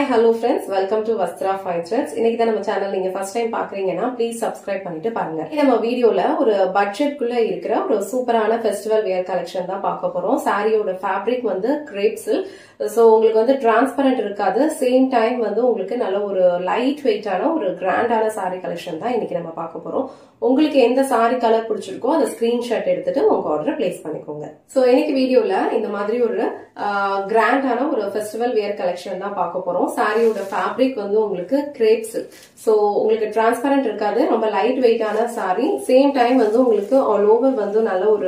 hi hello friends welcome to Vastra five threads இன்னைக்கு தான் நம்ம சேனல் நீங்க ஃபர்ஸ்ட் டைம் பாக்குறீங்கன்னா ப்ளீஸ் சப்ஸ்கிரைப் பண்ணிட்டு பாருங்க இது நம்ம வீடியோல ஒரு பட்ஜெட்குள்ள இருக்கிற ஒரு சூப்பரான ஃபெஸ்டிவல் வேர் கலெக்ஷன் தான் பார்க்க போறோம் சாரியோட ஃபேப்ரிக் வந்து கிரேப்ஸில் ஸோ உங்களுக்கு வந்து டிரான்ஸ்பரண்ட் இருக்காது சேம் டைம் வந்து உங்களுக்கு நல்ல ஒரு லைட் வெயிட்டான ஒரு கிராண்டான சாரி கலெக்ஷன் தான் இன்னைக்கு நம்ம பார்க்க போறோம் உங்களுக்கு எந்த சாரி கலர் பிடிச்சிருக்கோ அந்த ஸ்கிரீன்ஷாட் எடுத்துட்டு உங்க ஆர்டர் பிளேஸ் பண்ணிக்கோங்க ஸோ இன்னைக்கு வீடியோல இந்த மாதிரி ஒரு கிராண்டான ஒரு ஃபெஸ்டிவல் வேர் கலெக்ஷன் தான் பார்க்க போறோம் சாரியோட ஃபேப்ரிக் வந்து உங்களுக்கு கிரேப்ஸ் ஸோ உங்களுக்கு டிரான்ஸ்பரண்ட் இருக்காது ரொம்ப லைட் வெயிட்டான சாரி சேம் டைம் வந்து உங்களுக்கு ஆல் ஓவர் வந்து நல்ல ஒரு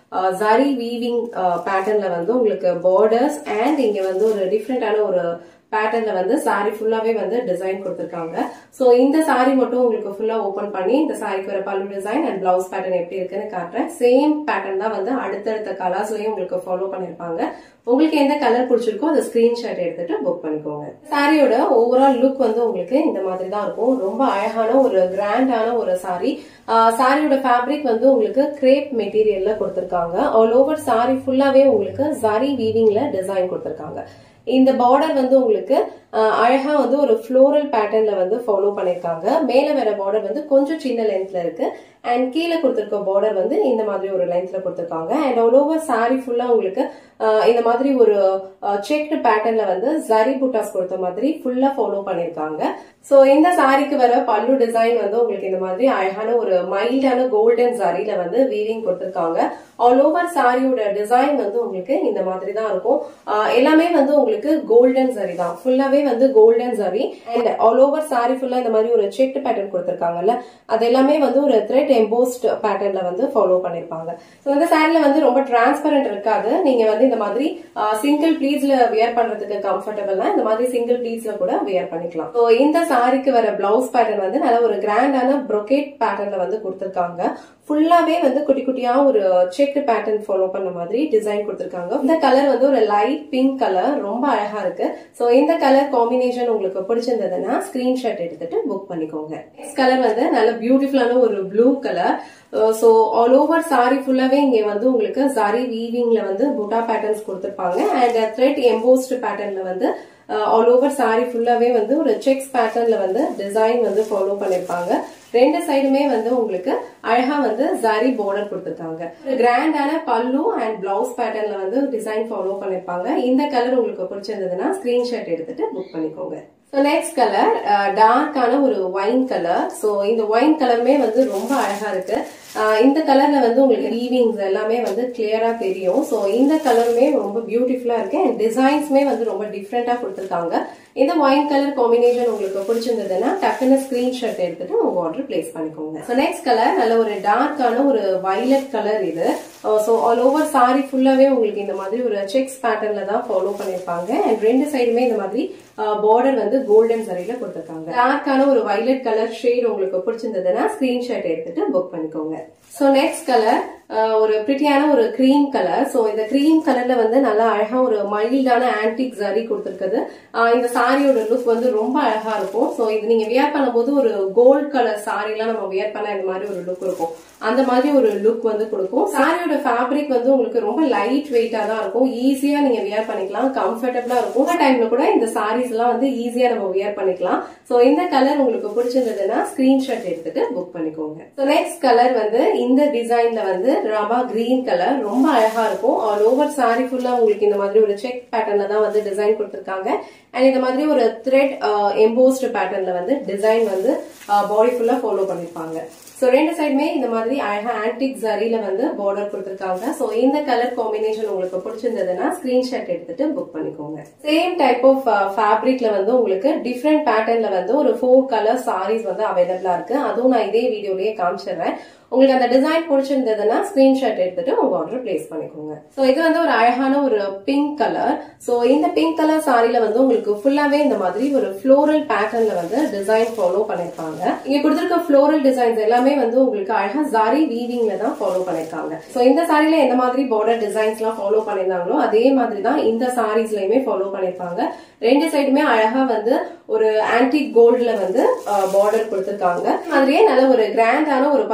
ஜரி வீவிங் பேட்டர்ன்ல வந்து உங்களுக்கு பார்டர்ஸ் அண்ட் இங்க வந்து ஒரு டிஃப்ரெண்டான ஒரு பேட்டர்ன்ல வந்து சாரி ஃபுல்லாவே வந்து டிசைன் கொடுத்துருக்காங்க ஸோ இந்த சாரி மட்டும் உங்களுக்கு ஃபுல்லா ஓபன் பண்ணி இந்த சாரிக்கு வர பல்லு டிசைன் அண்ட் பிளவுஸ் பேட்டர்ன் எப்படி இருக்குன்னு காட்டுறேன் சேம் பேட்டர்ன் தான் வந்து அடுத்தடுத்த கலர்ஸ்லயும் உங்களுக்கு ஃபாலோ பண்ணிருப்பாங்க உங்களுக்கு எந்த கலர் பிடிச்சிருக்கோ அந்த ஸ்கிரீன்ஷாட் எடுத்துட்டு புக் பண்ணிக்கோங்க சாரியோட ஓவரால் லுக் வந்து உங்களுக்கு இந்த மாதிரி தான் இருக்கும் ரொம்ப அழகான ஒரு கிராண்டான ஒரு சாரி சாரியோட ஃபேப்ரிக் வந்து உங்களுக்கு கிரேப் மெட்டீரியல்ல கொடுத்துருக்காங்க ஆல் ஓவர் சாரி ஃபுல்லாவே உங்களுக்கு ஜரி வீவிங்ல டிசைன் கொடுத்துருக்காங்க இந்த பார்டர் வந்து உங்களுக்கு அழகா வந்து ஒரு ஃப்ளோரல் பேட்டர்ன்ல வந்து ஃபாலோ பண்ணிருக்காங்க மேல வர பார்டர் வந்து கொஞ்சம் சின்ன லென்த்ல இருக்கு அண்ட் கீழே கொடுத்துருக்க பார்டர் வந்து இந்த மாதிரி ஒரு லென்த்ல கொடுத்துருக்காங்க அண்ட் ஆல் ஓவர் சாரி ஃபுல்லா உங்களுக்கு இந்த மாதிரி ஒரு செக்டு பேட்டர்ன்ல வந்து ஜரி புட்டாஸ் கொடுத்த மாதிரி ஃபுல்லா ஃபாலோ பண்ணிருக்காங்க சோ இந்த சாரிக்கு வர பல்லு டிசைன் வந்து உங்களுக்கு இந்த மாதிரி அழகான ஒரு மைல்டான கோல்டன் ஜரியில வந்து வீவிங் கொடுத்திருக்காங்க ஆல் ஓவர் சாரியோட டிசைன் வந்து உங்களுக்கு இந்த மாதிரி தான் இருக்கும் எல்லாமே வந்து உங்களுக்கு கோல்டன் ஜரி தான் ஃபுல்லாவே வந்து golden zari and all over sari ஃபுல்லா இந்த மாதிரி ஒரு செக்டு பேட்டர்ன் கொடுத்திருக்காங்கல்ல அது எல்லாமே வந்து ஒரு த்ரெட் எம்போஸ்ட் பேட்டர்ன்ல வந்து ஃபாலோ பண்ணிருப்பாங்க ஸோ இந்த சாரில வந்து ரொம்ப டிரான்ஸ்பரண்ட் இருக்காது நீங்க வந்து இந்த மாதிரி சிங்கிள் ப்ளீஸ்ல வியர் பண்றதுக்கு கம்ஃபர்டபுள்னா இந்த மாதிரி சிங்கிள் ப்ளீஸ்ல கூட வியர் பண்ணிக்கலாம் ஸோ இந்த சாரிக்கு வர பிளவுஸ் பேட்டர்ன் வந்து நல்ல ஒரு கிராண்டான ப்ரொகேட் பேட்டர்ன்ல வந்து கொடுத்திருக்காங்க ஃபுல்லாவே வந்து குட்டி குட்டியா ஒரு செக் பேட்டர்ன் ஃபாலோ பண்ண மாதிரி டிசைன் கொடுத்திருக்காங்க இந்த கலர் வந்து ஒரு லைட் பிங்க் கலர் ரொம்ப அழகா இருக்கு சோ இந்த கலர் காம்பினேஷன் உங்களுக்கு பிடிச்சிருந்ததுன்னா ஸ்கிரீன்ஷாட் எடுத்துட்டு புக் பண்ணிக்கோங்க நெக்ஸ்ட் கலர் வந்து நல்ல பியூட்டிஃபுல்லான ஒரு blue colour so all over sari ஃபுல்லாவே இங்க வந்து உங்களுக்கு சாரி வீவிங்ல வந்து புட்டா பேட்டர்ன்ஸ் கொடுத்திருப்பாங்க அண்ட் த்ரெட் எம்போஸ்ட் பேட்டர்ன்ல வந்து ஆல் ஓவர் சாரி ஃபுல்லாவே வந்து ஒரு செக்ஸ் பேட்டர்ன்ல வந்து டிசைன் வந்து ஃபாலோ பண்ணிருப்பாங்க ரெண்டு சைடுமே வந்து உங்களுக்கு அழகா வந்து ஜரி பார்டர் கொடுத்துருக்காங்க கிராண்டான பல்லு அண்ட் பிளவுஸ் பேட்டர்ன்ல வந்து டிசைன் ஃபாலோ பண்ணிருப்பாங்க இந்த கலர் உங்களுக்கு பிடிச்சிருந்ததுன்னா ஸ்கிரீன்ஷாட் எடுத்துட்டு புக் பண்ணிக்கோங்க ஸோ நெக்ஸ்ட் கலர் டார்க்கான ஒரு ஒயின் கலர் ஸோ இந்த ஒயின் கலருமே வந்து ரொம்ப அழகா இருக்கு இந்த கலர்ல வந்து உங்களுக்கு வீவிங்ஸ் எல்லாமே வந்து கிளியரா தெரியும் ஸோ இந்த கலருமே ரொம்ப பியூட்டிஃபுல்லா இருக்கு அண்ட் டிசைன்ஸ்மே வந்து ரொம்ப டிஃப்ரெண்டா கொடுத்துருக்காங்க இந்த ஒயின் கலர் காம்பினேஷன் உங்களுக்கு பிடிச்சிருந்ததுன்னா டக்குன்னு ஸ்கிரீன்ஷாட் எடுத்துட்டு உங்க ஆர்டர் பிளேஸ் பண்ணிக்கோங்க ஸோ நெக்ஸ்ட் கலர் நல்ல ஒரு டார்க்கான ஒரு வைலட் கலர் இது ஸோ ஆல் ஓவர் சாரி ஃபுல்லாவே உங்களுக்கு இந்த மாதிரி ஒரு செக்ஸ் பேட்டர்ன்ல தான் ஃபாலோ பண்ணிருப்பாங்க அண்ட் ரெண்டு சைடுமே இந்த மாதிரி பார்டர் வந்து கோல்டன் சரியில கொடுத்துருக்காங்க டார்க்கான ஒரு வைலட் கலர் ஷேட் உங்களுக்கு பிடிச்சிருந்ததுன்னா ஸ்கிரீன்ஷாட் எடுத்துட்டு புக் பண்ணிக்கோங்க ஸோ நெக்ஸ்ட் கலர் ஒரு பிரிட்டியான ஒரு கிரீம் கலர் ஸோ இந்த கிரீம் கலர்ல வந்து நல்லா அழகா ஒரு மைல்டான ஆன்டிக் ஜரி கொடுத்துருக்குது இந்த சாரியோட லுக் வந்து ரொம்ப அழகா இருக்கும் ஸோ இது நீங்க வியர் பண்ணும்போது ஒரு கோல்ட் கலர் சாரிலாம் நம்ம வியர் பண்ண இந்த மாதிரி ஒரு லுக் இருக்கும் அந்த மாதிரி ஒரு லுக் வந்து கொடுக்கும் சாரியோட ஃபேப்ரிக் வந்து உங்களுக்கு ரொம்ப லைட் வெயிட்டா தான் இருக்கும் ஈஸியா நீங்க வியர் பண்ணிக்கலாம் கம்ஃபர்டபுளா இருக்கும் டைம்ல கூட இந்த சாரீஸ் எல்லாம் வந்து ஈஸியா நம்ம வியர் பண்ணிக்கலாம் ஸோ இந்த கலர் உங்களுக்கு பிடிச்சிருந்ததுன்னா ஸ்கிரீன்ஷாட் எடுத்துட்டு புக் பண்ணிக்கோங்க ஸோ நெக்ஸ்ட் கலர் வந்து இந்த டிசைன்ல வந்து ரவா கிரீன் கலர் ரொம்ப அழகா இருக்கும் ஆல் ஓவர் சாரி ஃபுல்லா உங்களுக்கு இந்த மாதிரி ஒரு செக் பேட்டர்ன்ல தான் வந்து டிசைன் கொடுத்திருக்காங்க அண்ட் இந்த மாதிரி ஒரு த்ரெட் எம்போஸ்ட் பேட்டர்ன்ல வந்து டிசைன் வந்து பாடி ஃபுல்லா ஃபாலோ பண்ணிருப்பாங்க ஸோ ரெண்டு சைடுமே இந்த மாதிரி அழகா ஆன்டிக் ஜரியில வந்து பார்டர் கொடுத்துருக்காங்க ஸோ இந்த கலர் காம்பினேஷன் உங்களுக்கு பிடிச்சிருந்ததுன்னா ஸ்கிரீன்ஷாட் எடுத்துட்டு புக் பண்ணிக்கோங்க சேம் டைப் ஆஃப் ஃபேப்ரிக்ல வந்து உங்களுக்கு டிஃப்ரெண்ட் பேட்டர்ன்ல வந்து ஒரு ஃபோர் கலர் சாரீஸ் வந்து அவைலபிளா இருக்கு அதுவும் நான் இதே வீடியோலயே காமிச்சிடுறேன் உங்களுக்கு அந்த டிசைன் பிடிச்சிருந்ததுன்னா ஸ்கிரீன்ஷாட் எடுத்துட்டு உங்க ஆர்டர் பிளேஸ் பண்ணிக்கோங்க சோ இது வந்து ஒரு அழகான ஒரு பிங்க் கலர் சோ இந்த பிங்க் கலர் சாரில வந்து உங்களுக்கு ஃபுல்லாவே இந்த மாதிரி ஒரு ஃப்ளோரல் பேட்டர்ன்ல வந்து டிசைன் ஃபாலோ பண்ணிருப்பாங்க இங்க கொடுத்திருக்க ஃப்ளோரல் டிசைன்ஸ் எல்லாமே வந்து உங்களுக்கு அழகா ஜாரி வீவிங்ல தான் ஃபாலோ பண்ணிருக்காங்க சோ இந்த சாரில எந்த மாதிரி பார்டர் டிசைன்ஸ் எல்லாம் ஃபாலோ பண்ணிருந்தாங்களோ அதே மாதிரி தான் இந்த சாரீஸ்லயுமே ஃபாலோ பண்ணிருப்பாங்க ரெண்டு சைடுமே அழகா வந்து ஒரு ஆன்டிக் கோல்ட்ல வந்து பார்டர் கொடுத்திருக்காங்க மாதிரியே நல்ல ஒரு கிராண்டான ஒரு பல்லு டிசைன்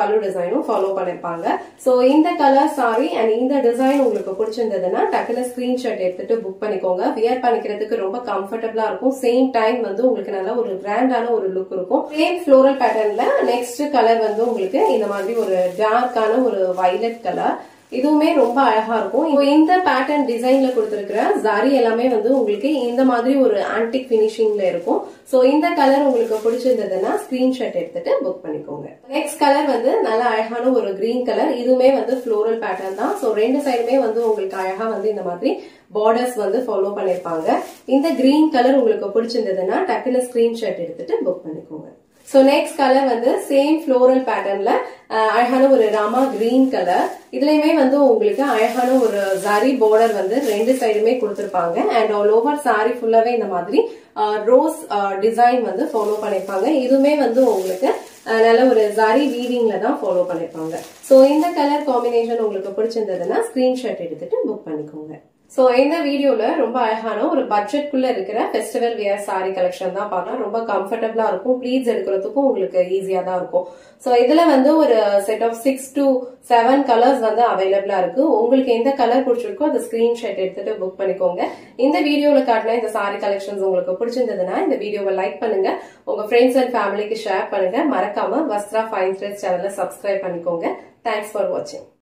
டிசைனும் ஃபாலோ பண்ணிருப்பாங்க சோ இந்த கலர் சாரி அண்ட் இந்த டிசைன் உங்களுக்கு பிடிச்சிருந்ததுன்னா டக்குனு ஸ்கிரீன்ஷாட் எடுத்துட்டு புக் பண்ணிக்கோங்க வியர் பண்ணிக்கிறதுக்கு ரொம்ப கம்ஃபர்டபுளா இருக்கும் சேம் டைம் வந்து உங்களுக்கு நல்ல ஒரு கிராண்டான ஒரு லுக் இருக்கும் சேம் ஃப்ளோரல் பேட்டர்ன்ல நெக்ஸ்ட் கலர் வந்து உங்களுக்கு இந்த மாதிரி ஒரு டார்க்கான ஒரு வைலட் கலர் இதுவுமே ரொம்ப அழகா இருக்கும் இப்போ இந்த பேட்டர்ன் டிசைன்ல கொடுத்திருக்கிற ஜரி எல்லாமே வந்து உங்களுக்கு இந்த மாதிரி ஒரு ஆன்டிக் பினிஷிங்ல இருக்கும் சோ இந்த கலர் உங்களுக்கு பிடிச்சிருந்ததுன்னா ஸ்கிரீன்ஷாட் எடுத்துட்டு புக் பண்ணிக்கோங்க நெக்ஸ்ட் கலர் வந்து நல்ல அழகான ஒரு கிரீன் கலர் இதுவுமே வந்து ஃப்ளோரல் பேட்டர்ன் தான் சோ ரெண்டு சைடுமே வந்து உங்களுக்கு அழகா வந்து இந்த மாதிரி பார்டர்ஸ் வந்து ஃபாலோ பண்ணிருப்பாங்க இந்த கிரீன் கலர் உங்களுக்கு பிடிச்சிருந்ததுன்னா டக்குனு ஸ்கிரீன்ஷாட் எடுத்துட்டு புக் பண்ணிக்கோங்க சோ நெக்ஸ்ட் கலர் வந்து சேம் ஃப்ளோரல் பேட்டர்ன்ல அழகான ஒரு ராமா கிரீன் கலர் இதுலயுமே வந்து உங்களுக்கு அழகான ஒரு ஜரி பார்டர் வந்து ரெண்டு சைடுமே கொடுத்திருப்பாங்க அண்ட் ஆல் ஓவர் சாரி ஃபுல்லாவே இந்த மாதிரி ரோஸ் டிசைன் வந்து ஃபாலோ பண்ணிருப்பாங்க இதுவுமே வந்து உங்களுக்கு நல்ல ஒரு ஜரி வீவிங்ல தான் ஃபாலோ பண்ணிருப்பாங்க சோ இந்த கலர் காம்பினேஷன் உங்களுக்கு பிடிச்சிருந்ததுன்னா ஸ்கிரீன்ஷாட் எடுத்துட்டு புக் பண்ணிக்கோங்க சோ இந்த வீடியோல ரொம்ப அழகான ஒரு பட்ஜெட்குள்ள இருக்கிற ஃபெஸ்டிவல் வியர் சாரி கலெக்ஷன் தான் பார்க்கலாம் ரொம்ப கம்ஃபர்டபுளா இருக்கும் ப்ளீட்ஸ் எடுக்கிறதுக்கும் உங்களுக்கு ஈஸியா தான் இருக்கும் சோ இதுல வந்து ஒரு set of six to seven colours வந்து அவைலபிளா இருக்கு உங்களுக்கு எந்த கலர் பிடிச்சிருக்கோ அந்த ஸ்கிரீன்ஷாட் எடுத்துட்டு புக் பண்ணிக்கோங்க இந்த வீடியோல காட்டின இந்த சாரி கலெக்ஷன்ஸ் உங்களுக்கு பிடிச்சிருந்ததுன்னா இந்த வீடியோவை லைக் பண்ணுங்க உங்க ஃப்ரெண்ட்ஸ் அண்ட் ஃபேமிலிக்கு ஷேர் பண்ணுங்க மறக்காம வஸ்த்ரா ஃபைன் த்ரெட் சேனலை சப்ஸ்கிரைப் பண்ணிக்கோங்க தேங்க்ஸ் ஃபார் வாட்சிங்